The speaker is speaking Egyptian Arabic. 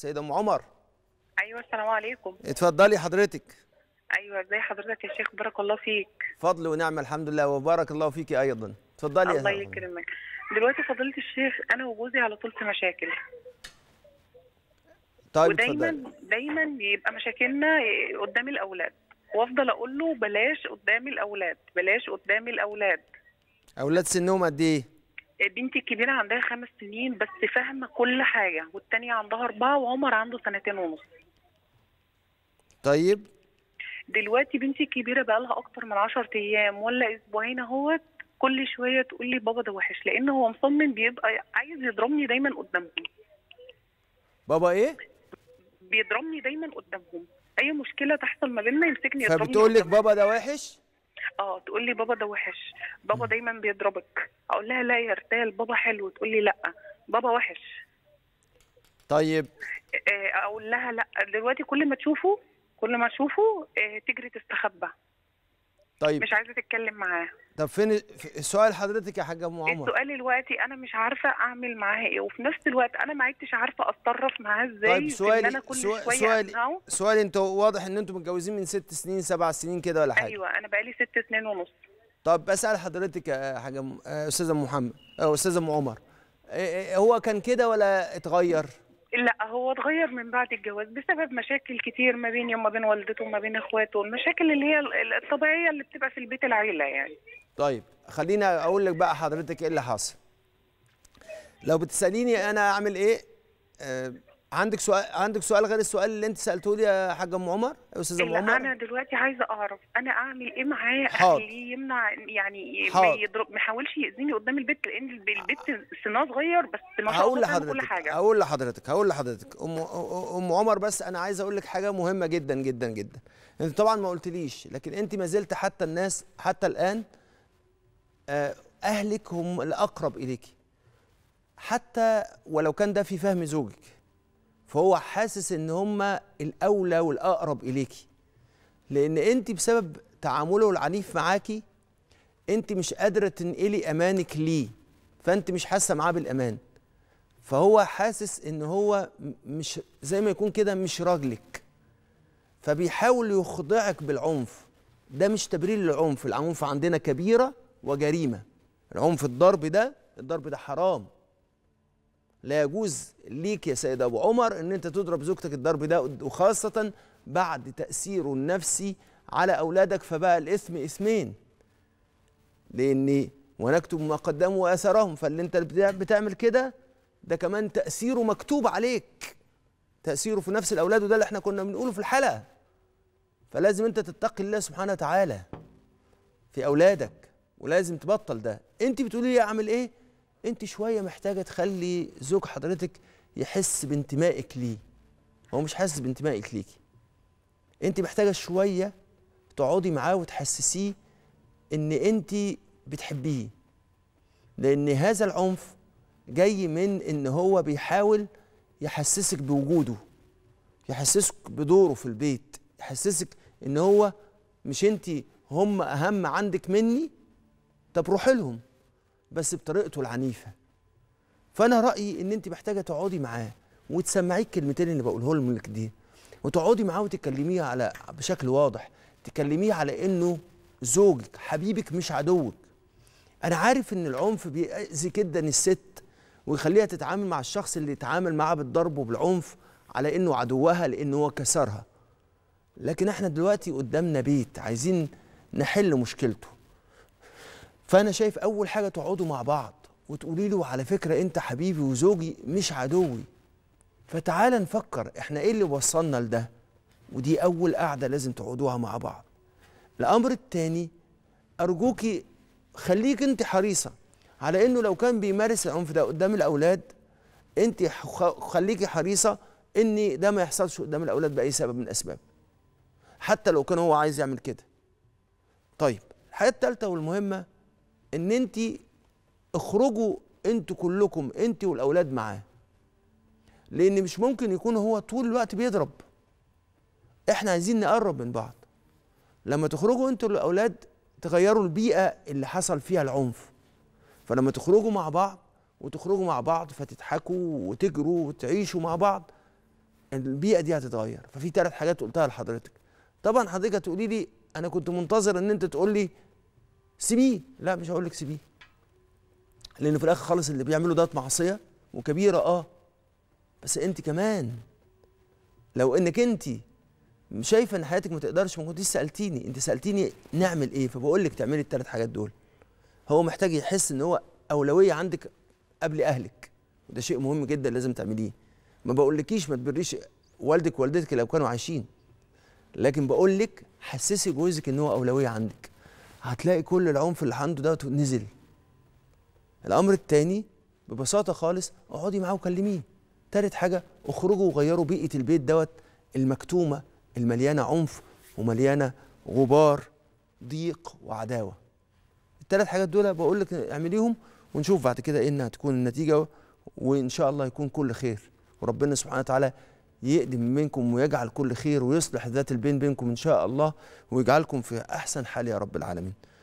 سيدة ام عمر ايوه السلام عليكم اتفضلي حضرتك ايوه ازي حضرتك يا شيخ بارك الله فيك فضل ونعمه الحمد لله وبارك الله فيك ايضا اتفضلي الله يا أم. يكرمك دلوقتي فضيله الشيخ انا وجوزي على طول في مشاكل طيب ودايما اتفضلي دايما يبقى مشاكلنا قدام الاولاد وافضل اقول له بلاش قدام الاولاد بلاش قدام الاولاد اولاد سنهم قد ايه بنتي الكبيره عندها خمس سنين بس فاهمه كل حاجه والتانيه عندها اربعه وعمر عنده سنتين ونص طيب دلوقتي بنتي الكبيره بقى لها اكتر من 10 ايام ولا اسبوعين اهوت كل شويه تقول لي بابا ده وحش لان هو مصمم بيبقى عايز يضربني دايما قدامهم بابا ايه بيضربني دايما قدامهم اي مشكله تحصل ما بيننا يمسكني يضربني فبتقول لك قدامهم. بابا ده وحش اه تقول لي بابا ده وحش بابا دايما بيضربك اقول لها لا يا رتال بابا حلو تقول لي لا بابا وحش طيب آه، اقول لها لا دلوقتي كل ما تشوفه كل ما اشوفه آه، تجري تستخبى طيب مش عايزه تتكلم معاه طب فين ف- السؤال حضرتك يا حاجه ام عمر السؤال دلوقتي انا مش عارفه اعمل معاه ايه وفي نفس الوقت انا ما عدتش عارفه اتصرف معاه ازاي طيب في ان سؤالي انا كل سؤال شويه سؤالي امنعه سؤالي انتوا واضح ان انتوا متجوزين من ست سنين سبع سنين كده ولا حاجه ايوه انا بقالي ست سنين ونص طب بسال حضرتك يا حاجه م- آه، استاذه ام محمد او استاذه ام عمر إيه إيه هو كان كده ولا اتغير لا هو اتغير من بعد الجواز بسبب مشاكل كتير ما بيني وما بين والدته وما بين اخواته المشاكل اللي هي ال- الطبيعيه اللي بتبقى في البيت العيله يعني طيب خليني اقول لك بقى حضرتك ايه اللي حاصل لو بتساليني انا اعمل ايه آه عندك سؤال عندك سؤال غير السؤال اللي انت سالته لي يا حاجه ام عمر يا استاذه ام لا عمر انا دلوقتي عايزه اعرف انا اعمل ايه معاه حاضر. اخليه يمنع يعني ما حاضر. يضرب ما يحاولش ياذيني قدام البيت لان الب- البيت سناه صغير بس ما شاء هقول الله فاهم كل لحضرتك حاجه هقول لحضرتك هقول لحضرتك ام ام عمر بس انا عايز اقول لك حاجه مهمه جدا جدا جدا انت طبعا ما قلتليش لكن انت ما زلت حتى الناس حتى الان آه، اهلك هم الاقرب اليكي حتى ولو كان ده في فهم زوجك فهو حاسس ان هم الاولى والاقرب اليكي لان انت بسبب تعامله العنيف معاكي انت مش قادره تنقلي امانك ليه فانت مش حاسه معاه بالامان فهو حاسس ان هو م- مش زي ما يكون كده مش راجلك فبيحاول يخضعك بالعنف ده مش تبرير للعنف العنف عندنا كبيره وجريمه العنف الضرب ده الضرب ده حرام لا يجوز ليك يا سيد ابو عمر ان انت تضرب زوجتك الضرب ده وخاصه بعد تاثيره النفسي على اولادك فبقى الاثم اثمين لان ونكتب ما قدموا واثرهم فاللي انت بتع- بتعمل كده ده كمان تاثيره مكتوب عليك تاثيره في نفس الاولاد وده اللي احنا كنا بنقوله في الحلقه فلازم انت تتقي الله سبحانه وتعالى في اولادك ولازم تبطل ده انت بتقولي لي اعمل ايه انت شويه محتاجه تخلي زوج حضرتك يحس بانتمائك ليه هو مش حاسس بانتمائك ليكي انت محتاجه شويه تقعدي معاه وتحسسيه ان انت بتحبيه لان هذا العنف جاي من ان هو بيحاول يحسسك بوجوده يحسسك بدوره في البيت يحسسك ان هو مش انت هم اهم عندك مني طب روحي لهم بس بطريقته العنيفه فانا رايي ان انت محتاجه تقعدي معاه وتسمعيه الكلمتين اللي بقولهم لك دي وتقعدي معاه وتكلميه على بشكل واضح تكلميه على انه زوجك حبيبك مش عدوك انا عارف ان العنف بيأذي جدا الست ويخليها تتعامل مع الشخص اللي يتعامل معاه بالضرب وبالعنف على انه عدوها لانه هو كسرها لكن احنا دلوقتي قدامنا بيت عايزين نحل مشكلته فانا شايف اول حاجه تقعدوا مع بعض وتقولي له على فكره انت حبيبي وزوجي مش عدوي فتعال نفكر احنا ايه اللي وصلنا لده ودي اول قعده لازم تقعدوها مع بعض الامر الثاني ارجوكي خليك انت حريصه على انه لو كان بيمارس العنف ده قدام الاولاد انت خ- خليكي حريصه ان ده ما يحصلش قدام الاولاد باي سبب من الاسباب حتى لو كان هو عايز يعمل كده طيب الحاجه الثالثه والمهمه ان انت اخرجوا انتوا كلكم انت والاولاد معاه لان مش ممكن يكون هو طول الوقت بيضرب احنا عايزين نقرب من بعض لما تخرجوا انتوا والاولاد تغيروا البيئه اللي حصل فيها العنف فلما تخرجوا مع بعض وتخرجوا مع بعض فتضحكوا وتجروا وتعيشوا مع بعض البيئه دي هتتغير ففي ثلاث حاجات قلتها لحضرتك طبعا حضرتك هتقولي لي انا كنت منتظر ان انت تقول لي سيبيه لا مش هقول لك سيبيه لان في الاخر خالص اللي بيعمله ده معصيه وكبيره اه بس انت كمان لو انك انت شايفه ان حياتك ما تقدرش ما كنتيش سالتيني انت سالتيني نعمل ايه فبقول لك تعملي الثلاث حاجات دول هو محتاج يحس ان هو اولويه عندك قبل اهلك وده شيء مهم جدا لازم تعمليه ما بقولكيش ما تبريش والدك ووالدتك لو كانوا عايشين لكن بقول لك حسسي جوزك ان هو اولويه عندك هتلاقي كل العنف اللي عنده ده نزل الامر الثاني ببساطه خالص اقعدي معاه وكلميه تالت حاجه اخرجوا وغيروا بيئه البيت دوت المكتومه المليانه عنف ومليانه غبار ضيق وعداوه الثلاث حاجات دول بقول لك اعمليهم ونشوف بعد كده ايه انها تكون النتيجه وان شاء الله يكون كل خير وربنا سبحانه وتعالى يقدم منكم ويجعل كل خير ويصلح ذات البين بينكم ان شاء الله ويجعلكم في احسن حال يا رب العالمين